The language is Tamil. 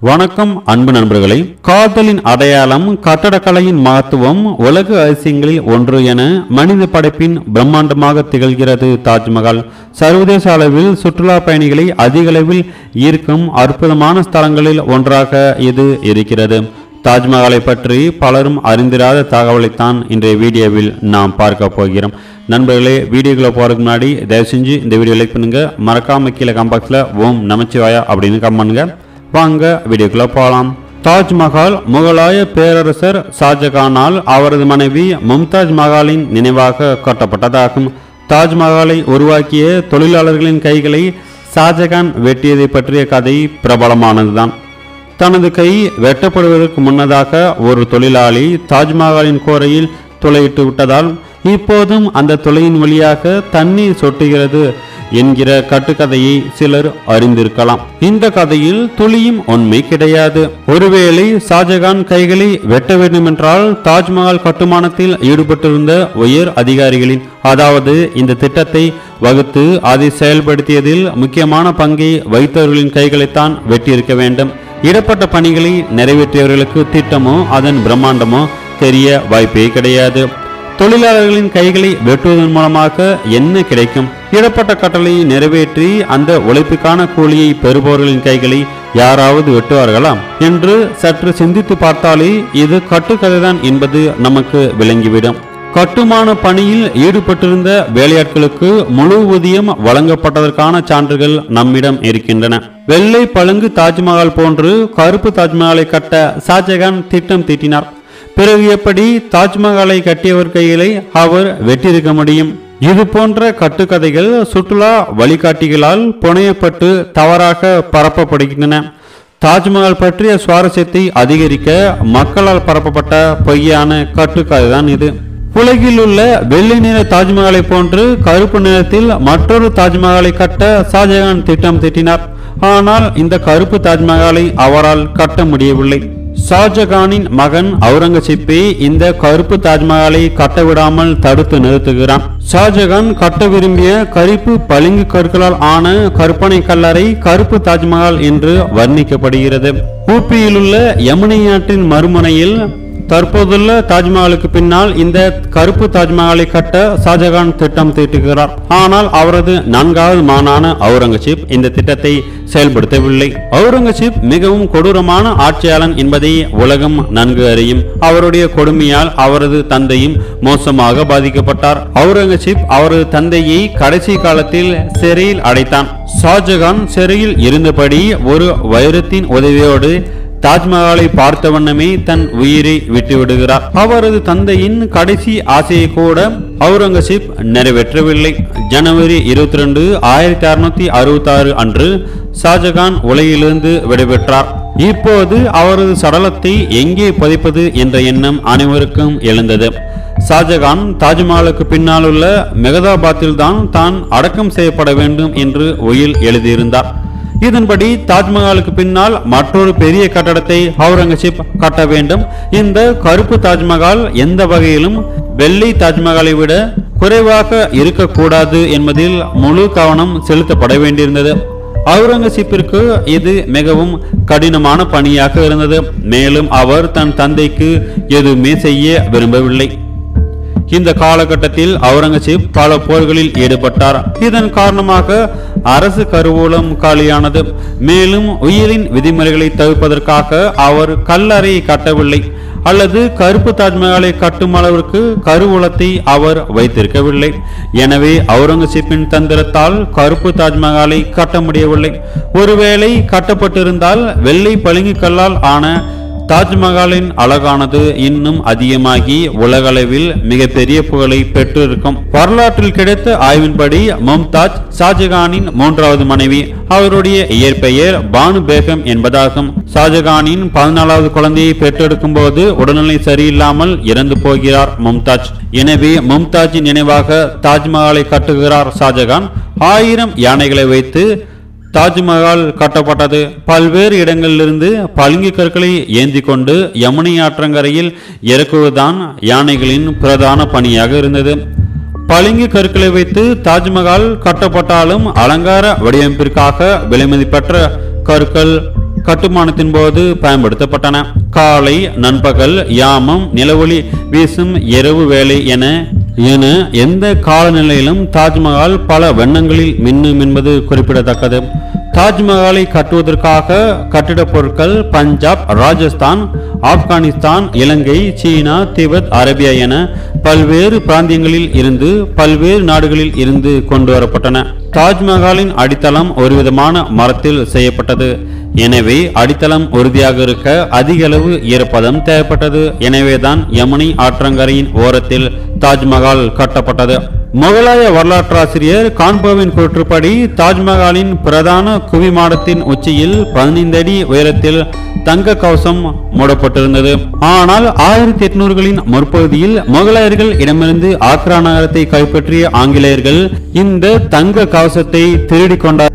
வணக்கம் அன்பு நண்பர்களே காதலின் அடையாளம் கட்டடக்கலையின் மகத்துவம் உலக அதிசயங்களில் ஒன்று என மனித படைப்பின் பிரம்மாண்டமாக திகழ்கிறது தாஜ்மஹால் சர்வதேச அளவில் சுற்றுலா பயணிகளை அதிக அளவில் ஈர்க்கும் அற்புதமான ஸ்தலங்களில் ஒன்றாக இது இருக்கிறது தாஜ்மஹாலை பற்றி பலரும் அறிந்திராத தகவலைத்தான் இன்றைய வீடியோவில் நாம் பார்க்க போகிறோம் நண்பர்களே வீடியோக்குள்ள போகிறதுக்கு முன்னாடி தயவு செஞ்சு இந்த வீடியோ லைக் பண்ணுங்க மறக்காம கீழே கம்பாக்ஸில் ஓம் நமச்சிவாயா அப்படின்னு கம் பண்ணுங்க வாங்க வீடியோக்குள்ள போகலாம் தாஜ்மஹால் முகலாய பேரரசர் ஷாஜகானால் அவரது மனைவி மும்தாஜ் மஹாலின் நினைவாக கட்டப்பட்டதாகும் தாஜ்மஹாலை உருவாக்கிய தொழிலாளர்களின் கைகளை ஷாஜகான் வெட்டியதை பற்றிய கதை பிரபலமானதுதான் தனது கை வெட்டப்படுவதற்கு முன்னதாக ஒரு தொழிலாளி தாஜ்மஹாலின் கோரையில் துளையிட்டு விட்டதால் இப்போதும் அந்த துளையின் வழியாக தண்ணீர் சொட்டுகிறது என்கிற கட்டுக்கதையை சிலர் அறிந்திருக்கலாம் இந்த கதையில் துளியும் உண்மை கிடையாது ஒருவேளை ஷாஜகான் கைகளை வெட்ட வேண்டுமென்றால் தாஜ்மஹால் கட்டுமானத்தில் ஈடுபட்டிருந்த உயர் அதிகாரிகளின் அதாவது இந்த திட்டத்தை வகுத்து அதை செயல்படுத்தியதில் முக்கியமான பங்கை வைத்தவர்களின் கைகளைத்தான் வெட்டியிருக்க வேண்டும் இடப்பட்ட பணிகளை நிறைவேற்றியவர்களுக்கு திட்டமோ அதன் பிரம்மாண்டமோ தெரிய வாய்ப்பே கிடையாது தொழிலாளர்களின் கைகளை வெட்டுவதன் மூலமாக என்ன கிடைக்கும் இடப்பட்ட கட்டளையை நிறைவேற்றி அந்த உழைப்புக்கான கூலியை பெறுபவர்களின் கைகளை யாராவது வெட்டுவார்களா என்று சற்று சிந்தித்து பார்த்தாலே இது கட்டுக்கதைதான் என்பது நமக்கு விளங்கிவிடும் கட்டுமான பணியில் ஈடுபட்டிருந்த வேலையாட்களுக்கு முழு ஊதியம் வழங்கப்பட்டதற்கான சான்றுகள் நம்மிடம் இருக்கின்றன வெள்ளை பழுங்கு தாஜ்மஹால் போன்று கருப்பு தாஜ்மஹாலை கட்ட ஷாஜகான் திட்டம் தீட்டினார் பிறகு எப்படி தாஜ்மஹாலை கட்டியவர் கைகளை அவர் வெட்டியிருக்க முடியும் இது போன்ற கட்டுக்கதைகள் சுற்றுலா வழிகாட்டிகளால் புனையப்பட்டு தவறாக பரப்பப்படுகின்றன தாஜ்மஹால் பற்றிய சுவாரஸ்யத்தை அதிகரிக்க மக்களால் பரப்பப்பட்ட பொய்யான கட்டுக்கதை தான் இது உலகில் உள்ள வெள்ளை நிற தாஜ்மஹாலை போன்று கருப்பு நிறத்தில் மற்றொரு தாஜ்மஹாலை கட்ட ஷாஜகான் திட்டம் தீட்டினார் ஆனால் இந்த கருப்பு தாஜ்மஹாலை அவரால் கட்ட முடியவில்லை ஷாஜகானின் மகன் அவுரங்கசீப்பை இந்த கருப்பு தாஜ்மஹாலை கட்ட விடாமல் தடுத்து நிறுத்துகிறான் ஷாஜகான் கட்ட விரும்பிய கருப்பு பளிங்கு கற்களால் ஆன கற்பனை கல்லறை கருப்பு தாஜ்மஹால் என்று வர்ணிக்கப்படுகிறது ஊப்பியில் உள்ள யமுனை ஆற்றின் மறுமுனையில் தற்போதுள்ள தாஜ்மஹாலுக்கு பின்னால் இந்த கருப்பு தாஜ்மஹாலை கட்ட ஷாஜகான் திட்டம் தீட்டுகிறார் ஆனால் அவரது நான்காவது மானான அவுரங்கசீப் இந்த திட்டத்தை செயல்படுத்தவில்லை அவுரங்கசீப் மிகவும் கொடூரமான ஆட்சியாளன் என்பதை உலகம் நன்கு அறியும் அவருடைய கொடுமையால் அவரது தந்தையும் மோசமாக பாதிக்கப்பட்டார் அவுரங்கசீப் அவரது தந்தையை கடைசி காலத்தில் சிறையில் அடைத்தான் ஷாஜகான் சிறையில் இருந்தபடி ஒரு வைரத்தின் உதவியோடு தாஜ்மஹாலை பார்த்த வண்ணமே தன் உயிரை விட்டுவிடுகிறார் அவரது தந்தையின் கடைசி ஆசையை கூட அவுரங்கசீப் நிறைவேற்றவில்லை ஜனவரி இருபத்தி ரெண்டு ஆயிரத்தி அறுநூத்தி அறுபத்தி ஆறு அன்று ஷாஜகான் உலகிலிருந்து விடைபெற்றார் இப்போது அவரது சடலத்தை எங்கே புதைப்பது என்ற எண்ணம் அனைவருக்கும் எழுந்தது ஷாஜகான் தாஜ்மஹாலுக்கு பின்னால் உள்ள மெகதாபாத்தில் தான் தான் அடக்கம் செய்யப்பட வேண்டும் என்று உயில் எழுதியிருந்தார் இதன்படி தாஜ்மஹாலுக்கு பின்னால் மற்றொரு பெரிய கட்டடத்தை அவுரங்கசீப் கட்ட வேண்டும் இந்த கருப்பு தாஜ்மஹால் எந்த வகையிலும் வெள்ளை தாஜ்மஹாலை விட குறைவாக இருக்கக்கூடாது என்பதில் முழு கவனம் செலுத்தப்பட வேண்டியிருந்தது அவுரங்கசீப்பிற்கு இது மிகவும் கடினமான பணியாக இருந்தது மேலும் அவர் தன் தந்தைக்கு எதுவுமே செய்ய விரும்பவில்லை இந்த காலகட்டத்தில் அவுரங்கசீப் பல போர்களில் ஈடுபட்டார் இதன் காரணமாக அரசு கருவூலம் காலியானது மேலும் உயிரின் விதிமுறைகளை தவிர்ப்பதற்காக அவர் கல்லறையை கட்டவில்லை அல்லது கருப்பு தாஜ்மஹாலை கட்டும் அளவிற்கு கருவூலத்தை அவர் வைத்திருக்கவில்லை எனவே அவுரங்கசீப்பின் தந்திரத்தால் கருப்பு தாஜ்மஹாலை கட்ட முடியவில்லை ஒருவேளை கட்டப்பட்டிருந்தால் வெள்ளை பளிங்கு கல்லால் ஆன தாஜ்மஹாலின் அழகானது இன்னும் அதிகமாகி உலகளவில் மிகப்பெரிய புகழை பெற்றிருக்கும் வரலாற்றில் கிடைத்த ஆய்வின்படி மும்தாஜ் ஷாஜகானின் மூன்றாவது மனைவி அவருடைய இயற்பெயர் பானு பேகம் என்பதாகும் ஷாஜகானின் பதினாலாவது குழந்தையை பெற்றெடுக்கும் போது உடல்நிலை சரியில்லாமல் இறந்து போகிறார் மும்தாஜ் எனவே மும்தாஜின் நினைவாக தாஜ்மஹாலை கட்டுகிறார் ஷாஜகான் ஆயிரம் யானைகளை வைத்து தாஜ்மஹால் கட்டப்பட்டது பல்வேறு இடங்களிலிருந்து பளிங்கு கற்களை ஏந்தி கொண்டு யமுனை ஆற்றங்கரையில் இறக்குவதுதான் யானைகளின் பிரதான பணியாக இருந்தது பளிங்கு கற்களை வைத்து தாஜ்மஹால் கட்டப்பட்டாலும் அலங்கார வடிவமைப்பிற்காக விலைமதிப்பற்ற கற்கள் கட்டுமானத்தின் போது பயன்படுத்தப்பட்டன காலை நண்பகல் யாமம் நிலவொளி வீசும் இரவு வேலை என என எந்த காலநிலையிலும் தாஜ்மஹால் பல வண்ணங்களில் மின்னும் என்பது குறிப்பிடத்தக்கது தாஜ்மஹாலை கட்டுவதற்காக கட்டிடப் பொருட்கள் Punjab Rajasthan Afghanistan Ilangai China Tibet Arabia என பல்வேறு பிராந்தியங்களில் இருந்து பல்வேறு நாடுகளில் இருந்து கொண்டு வரப்பட்டன தாஜ்மஹாலின் அடித்தளம் ஒருவிதமான மரத்தில் செய்யப்பட்டது எனவே அடித்தளம் உறுதியாக இருக்க அதிக அளவு ஈரப்பதம் தேவைப்பட்டது எனவேதான் யமுனை ஆற்றங்கரையின் ஓரத்தில் தாஜ்மஹால் கட்டப்பட்டது முகலாய வரலாற்றாசிரியர் கான்போவின் கூற்றுப்படி தாஜ்மஹாலின் பிரதான குவிமாடத்தின் உச்சியில் பதினைந்து அடி உயரத்தில் தங்க கவசம் மூடப்பட்டிருந்தது ஆனால் ஆயிரத்தி எட்நூறுகளின் முற்பகுதியில் முகலாயர்கள் இடமிருந்து ஆக்ரா நகரத்தை கைப்பற்றிய ஆங்கிலேயர்கள் இந்த தங்க கவசத்தை திருடிக் கொண்டார்